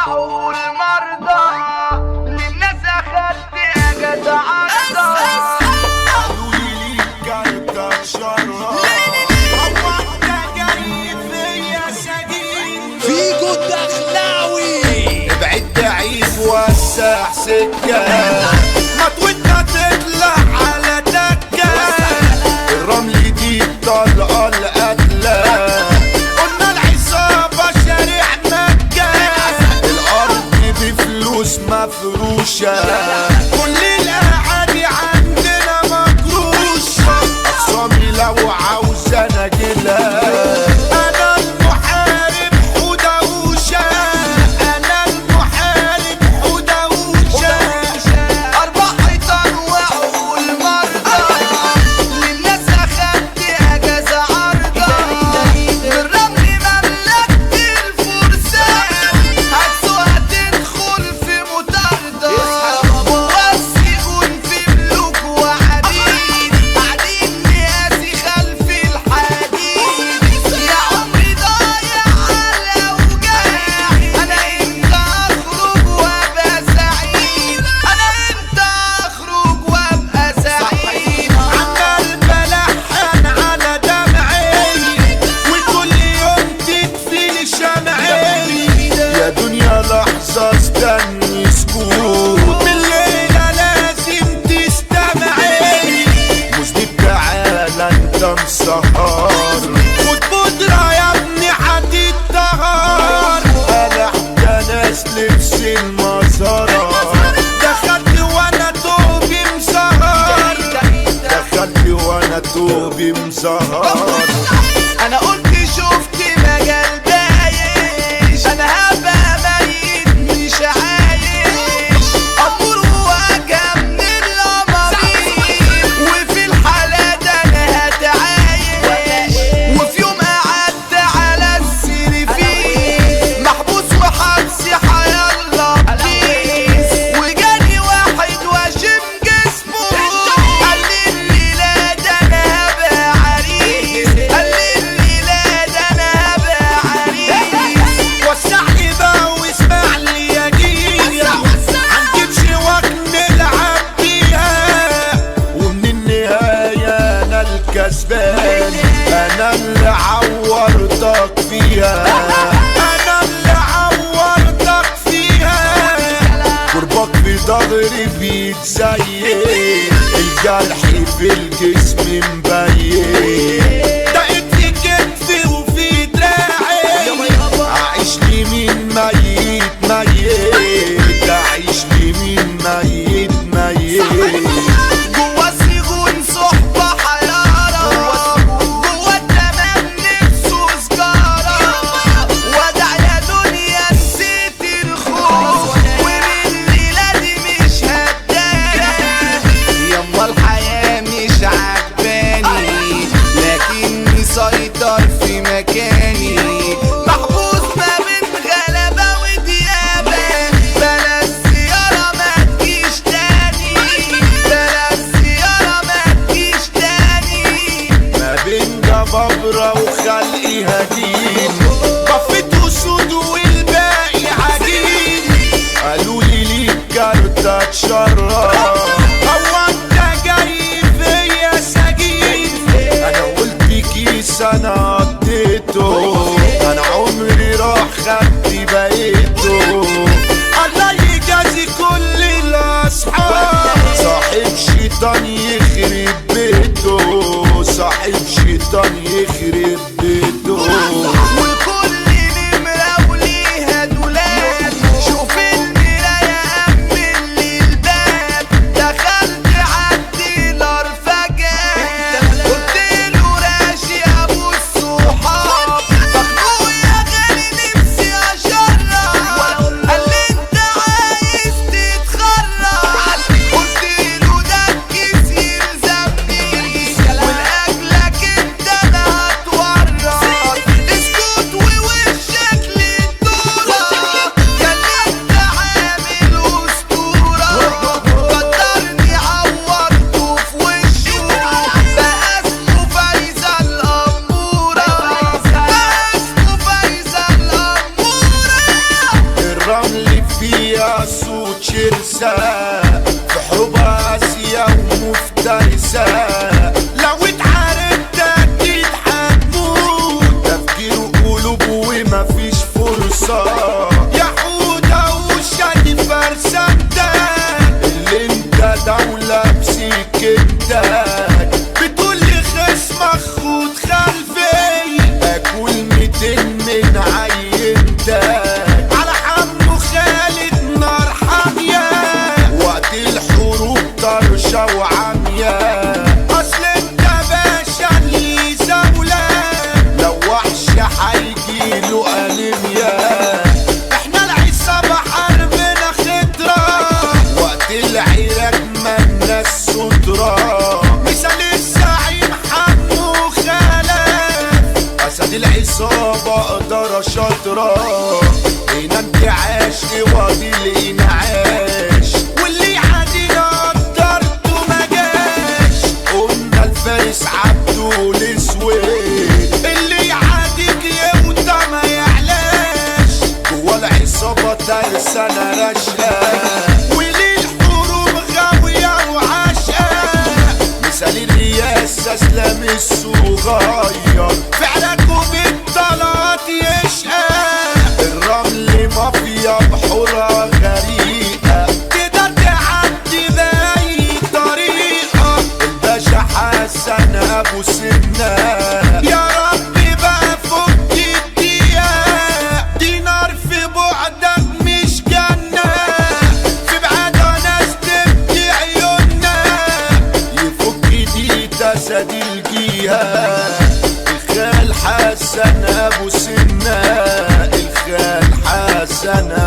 وعول مرضى للناس اخدت اجازة عرضة قولي لي كارتك شرها هو انت جاي فيا سجين فيجو الدخلاوي ابعد بعيد وسع سكة ما تودنا تطلع على دكة الرمل دي الطلقة القتلة قلنا العصابة شارع مكة الأرض بفلوس مفروشة كل الأعادي عندنا مكروشة أقسامي لو عاوز أنا جلها أنا المحارب حدوشة أنا المحارب حدوشة اربع حيطان وعول مرضى للناس اخدت اجازة عرضة بالرمل مملكة الفرسان عكسها تدخل في مطاردة والسجون في ملوك وعبيد قاعدين ناسي خلف الحديد يا عمري ضايع على وجاع انا امتى اخرج وابقى سعيد انا امتى اخرج وابقى سعيد عمال بلحن على دمعي وكل يوم تكفي شمعي يا دنيا لحظة استني سكوت بالليلة لازم تستمعي مذنب تعالى انت مسهر خد بودرة يا ابني هتتطهر قلع ده ناس لبس المزهرة دخلت وانا توبي مسهر دخلت وانا توبي مسهر انا قلت شفت مجال بايش انا هبقى ميت مش عايش امور وواجهه من الامارين وفي الحالة ده انا هتعايش وفي يوم قعدت على السريفين محبوس وحبسي حيالله بليز وجاني واحد واشم جسمه قال لي الليلة ده انا هبقى عريس قال لي الليلة ده انا هبقى عريس وسعني بقى واسمع لي يا جيل هنجيب شواك نلعب بيها ومن النهاية أنا الكسبان أنا اللي عورتك فيها أنا اللي عورتك فيها قربك في ظهري بيتزين الجرح في الجسم مبين دقت في كتفي وفي دراعي أعيش لي مين ميت ميت أعيش لي مين ميت ميت جوا السجون صحبة حيارة جوا التمام نفسه سجارة ودع يا دنيا نسيت الخوف ومن الليلة دي مش هتدارى يما الحياة مش عجباني لكني سيطر في مكاني محبوس ما بين غلبة وديابة بلا السيارة ما تجيش تاني بلا السيارة ما تجيش تاني ما بين جبابرة وخلقي هجين بفت وسود والباقي عجين قالوا لي ليك كارتك شرة هو انت جاي فيا سجين انا قلت كيس انا قضيته انا عمري راح خدت بقيته الله يجازي كل الاصحاب صاحب شيطان يخرب بيته صاحب شيطان يخرب بيته وكل نمرة وليها دولاب شوف المراية أمن لي الباب دخلت عالديلر فجأة قلت له راشي أبو الصحاب فأخويا غالي نفسي أشرب قال لي أنت عايز تتخرج قلت له ده الكيس يلزم فارسة في حروب آسيا ومفترسة لو اتعاركت أكيد هتموت تفكير قلوب ومفيش فرصة يا حودة وشادي فرسانتك اللي انت دولة بسكتك بتقول لي خصمك خد خلفي اكل ميتين من عينتك على حمو خالد نار حامية وقت الحروب طرشة وعامية اصل انت باشا اللي زولة لو وحش هيجيله انيميا احنا العصابة حربنا خضرة وقت العراك مالناش سترة مثال الزعيم حمو خلف اسد العصابة اقدر شاطرة هنا انتعاش وادي الانعاش واللي عادينا قدرته ما جاش قلنا الفارس عبده الاسود اللي يعاديك يوتا ما يعلاش جوا العصابة ترسانة رشقة وليه الحروب غاوية وعشقة مثال الرياسة اسلام الصغير فعلكوا بالطلات يشقى الرمل مافيا بحورة غريقة تقدر تعدي بأي طريقة الباشا حسن أبو سنة يا رب بقى فك الضياء دينار في بعدك مش جنة في بعدها ناس تبكي عيوننا يفك دي تسد الجهاد الخال حسن ابو سنة الخال حسن